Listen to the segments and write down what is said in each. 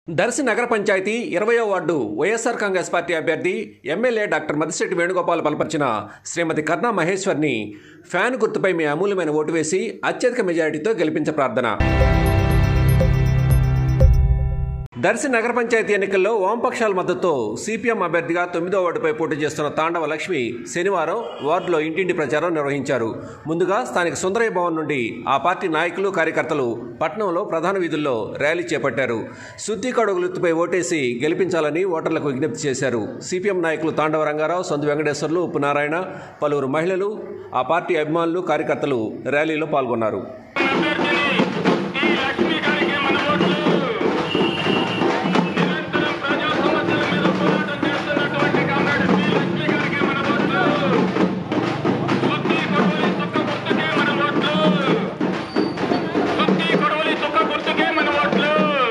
దర్శి నగర పంచాయతీ ఇరవయో వార్డు వైఎస్ఆర్ కాంగ్రెస్ పార్టీ అభ్యర్థి ఎమ్మెల్యే డాక్టర్ మదిశెట్టి వేణుగోపాల్ బలపరిచిన శ్రీమతి కర్ణా మహేశ్వర్ని ఫ్యాన్ గుర్తుపై మీ అమూల్యమైన ఓటు వేసి అత్యధిక మెజారిటీతో గెలిపించ ప్రార్థన దర్శి నగర పంచాయతీ ఎన్నికల్లో వామపక్షాల మద్దతుతో సిపిఎం అభ్యర్థిగా తొమ్మిదో వార్డుపై పోటీ చేస్తున్న తాండవ లక్ష్మి శనివారం వార్డులో ఇంటింటి ప్రచారం నిర్వహించారు ముందుగా స్థానిక సుందరయ్య భవన్ నుండి ఆ పార్టీ నాయకులు కార్యకర్తలు పట్టణంలో ప్రధాన వీధుల్లో ర్యాలీ చేపట్టారు శుద్ధి కడుగులెత్తుపై ఓటేసి గెలిపించాలని ఓటర్లకు విజ్ఞప్తి చేశారు సిపిఎం నాయకులు తాండవ రంగారావు సందు వెంకటేశ్వర్లు ఉప్పు నారాయణ పలువురు మహిళలు ఆ పార్టీ అభిమానులు కార్యకర్తలు ర్యాలీలో పాల్గొన్నారు ఈ లక్ష్మీ గారికి మన ఓట్లు నిరంతరం ప్రజా సమస్యల మీద పోరాటం చేస్తున్నటువంటి కామ్రేడ్ శ్రీ లక్ష్మీ గారికి మన ఓట్లు సుత్తి కొడవలి చుక్క గుర్తుకే మన ఓట్లు సుత్తి కొడవలి చుక్క గుర్తుకే మన ఓట్లు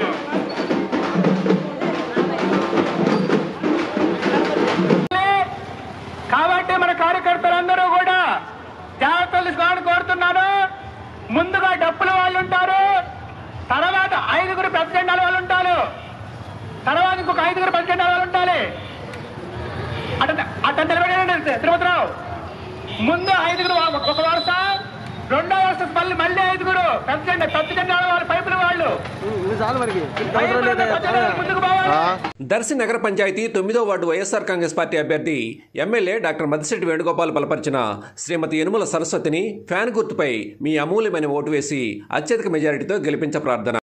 కాబట్టి మన కార్యకర్తలందరూ కూడా జాగ్రత్తలు తీసుకోవాలని కోరుతున్నాను ముందుగా డప్పుల వాళ్ళు ఉంటారు తర్వాత ఐదుగురు పెద్ద జెండాల వాళ్ళు ఉంటారు తర్వాత ఇంకొక ఐదుగురు పెద్ద జెండాల వాళ్ళు ఉండాలి అట అట్ట నిలబడి తిరుపతిరావు ముందు ఐదుగురు ఒక- ఒక వరుస రెండో వరుస మళ్ళీ మళ్ళీ ఐదుగురు పెద్ద జెండా పెద్ద జెండాల వాళ్ళు పైపుల వాళ్ళు పైపుల పెద్ద జెండాల వాళ్ళు ముందుకు పోవాలి దర్శి నగర పంచాయతీ తొమ్మిదో వార్డు వైఎస్ఆర్ కాంగ్రెస్ పార్టీ అభ్యర్థి ఎమ్మెల్యే డాక్టర్ మదిశెట్టి వేణుగోపాల్ బలపరిచిన శ్రీమతి యనుమల సరస్వతిని ఫ్యాన్ గుర్తుపై మీ అమూల్యమైన ఓటు వేసి అత్యధిక మెజారిటీతో గెలిపించ ప్రార్థన